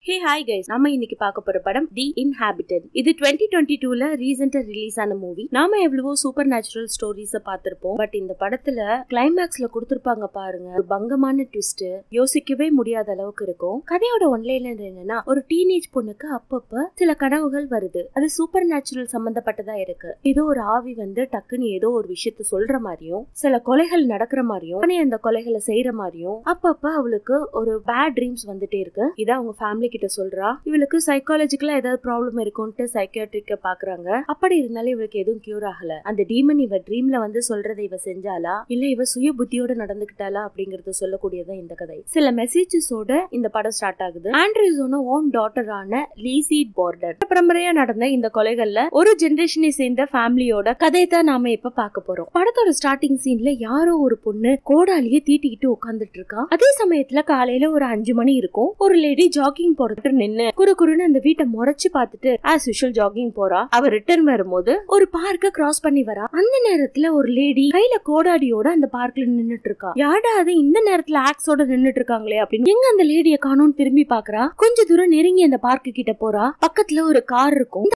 hey hi guys நம்ம இன்னைக்கு பார்க்க போற படம் தி இன்ஹாபிட்டட் இது டுவெண்ட்டி டுவெண்ட்டி டூல ரீசெண்டா ரிலீஸ் ஆன மூவி நாம எவ்வளவோ சூப்பர் நேச்சுரல் ஸ்டோரிஸ பார்த்திருப்போம் பட் இந்த படத்துல கிளைமேக்ஸ்ல கொடுத்திருப்பாங்க பாருங்க ஒரு பங்கமான ட்விஸ்ட் யோசிக்கவே முடியாத அளவுக்கு இருக்கும் கதையோட ஒன்லைனர் என்னன்னா ஒரு டீனேஜ் பொண்ணுக்கு அப்பப்ப சில கனவுகள் வருது அது சூப்பர் நேச்சுரல் சம்பந்தப்பட்டதா இருக்கு ஏதோ ஒரு ஆவி வந்து டக்குன்னு ஏதோ ஒரு விஷயத்த சொல்ற மாதிரியும் சில கொலைகள் நடக்கிற மாதிரியும் உடனே அந்த கொலைகளை செய்யற மாதிரியும் அப்பப்ப அவளுக்கு ஒரு பேட் ட்ரீம்ஸ் வந்துட்டே இருக்கு இதை அவங்க ஃபேமிலி கிட்ட சொல்றா இவளுக்கு சைக்காலஜிக்கலா ஏதாவது ப்ராப்ளம் இருக்கும்ட்டு சைக்கியாட்ரிக்க பாக்குறாங்க அப்படி இருந்தாலும் இவளுக்கு எதுவும் கியூர் ஆகல அந்த டீமன் இவ ட்ரீம்ல வந்து சொல்றதை இவ செஞ்சாலா இல்ல இவ சுய புத்தியோட நடந்துகிட்டாளா அப்படிங்கறத சொல்லக்கூடியதான் இந்த கதை சில மெசேஜஸோட இந்த படம் ஸ்டார்ட் ஆகுது ஆண்ட்ரிஸோன ஓன் டாட்டரான லீசீட் பார்டர் பரம்பரையா நடந்த இந்த கொலைகள்ல ஒரு ஜெனரேஷனை சேர்ந்த ஃபேமிலியோட கதையை தான் நாம இப்ப பார்க்க போறோம் படத்தோட ஸ்டார்டிங் சீன்ல யாரோ ஒரு பொண்ணு கோடாலியே தீட்டிக்கிட்டு உட்காந்துட்டு இருக்கா அதே சமயத்துல காலையில ஒரு அஞ்சு மணி இருக்கும் ஒரு லேடி ஜாகிங் போறதுக்கு நின்னு குறு குறுன்னு அந்த வீட்டை முறைச்சு பார்த்துட்டு ஆஸ் யூஷுவல் ஜாகிங் போறா அவ ரிட்டர்ன் வரும்போது ஒரு பார்க்க கிராஸ் பண்ணி வரா அந்த நேரத்துல ஒரு லேடி கையில கோடாடியோட அந்த பார்க்ல நின்னுட்டு இருக்கா யாடா அது இந்த நேரத்துல ஆக்ஸோட நின்னுட்டு இருக்காங்களே அப்படின்னு எங்க அந்த லேடிய காணோம்னு திரும்பி பாக்குறா கொஞ்ச தூரம் நெருங்கி அந்த பார்க்கு கிட்ட போறா பக்கத்துல ஒரு கார் இருக்கும்